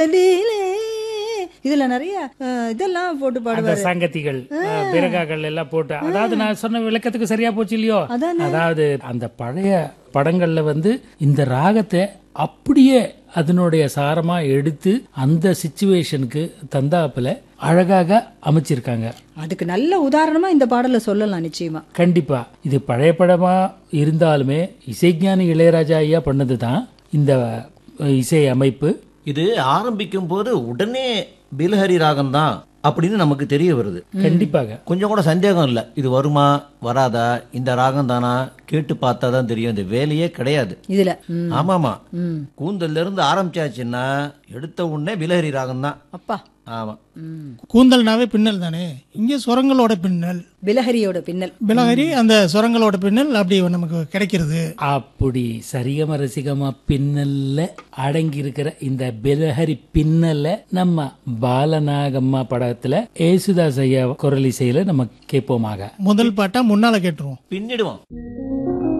லீலே. இதுல நிறைய அஹ், இதெல்லாம் போட்டு அந்த பாடுவாரு சங்கத்திகள் அஹ், பிறகாகள் எல்லாம் போட்டு அதாவது நான் சொன்ன விளக்கத்துக்கு சரியா போச்சு இல்லையோ அதானே. அதாவது அந்த பழைய படங்கள்ல வந்து இந்த ராகத்தை அப்படியே அதனுடைய சாரமா எடுத்து அந்த சிச்சுவேஷனுக்கு தந்தாப்புல அழகாக அமைச்சிருக்காங்க அதுக்கு நல்ல உதாரணமா இந்த பாடலை சொல்லலாம் நிச்சயமா கண்டிப்பா இது பழைய படமா இருந்தாலுமே இசைஞானி இளையராஜா ஐயா பண்ணதுதான் இந்த அஹ், இசை அமைப்பு இது ஆரம்பிக்கும் போது உடனே பிலஹரி ராகம் தான் அப்படின்னு நமக்கு தெரிய வருது கண்டிப்பாக கொஞ்சம் கூட சந்தேகம் இல்லை இது வருமா வராதா இந்த ராகம் தானா கேட்டு பார்த்தா தான் தெரியும் இந்த வேலையே கிடையாது இதுல ம், ஆமாமா ம். கூந்தல்ல இருந்து ஆரம்பிச்சாச்சுன்னா எடுத்த உடனே பிலஹரி ராகம் தான் அப்பா ஆமா ம். கூந்தல்னாவே பின்னல் தானே இங்கே சுரங்களோட பின்னல் பிலஹரியோட பின்னல் பிலஹரி அந்த சுரங்களோட பின்னல் அப்படி நமக்கு கிடைக்கிறது அப்படி சரிகம ரசிகமா பின்னல்ல அடங்கி இருக்கிற இந்த பிலஹரி பின்னல்ல நம்ம பாலநாகம்மா படத்துல ஏசுதாஸ் ஐயா குரல் இசையில நம்ம கேட்போமாக முதல் பாட்டா முன்னால கேட்டுருவோம் பின்னிடுவோம்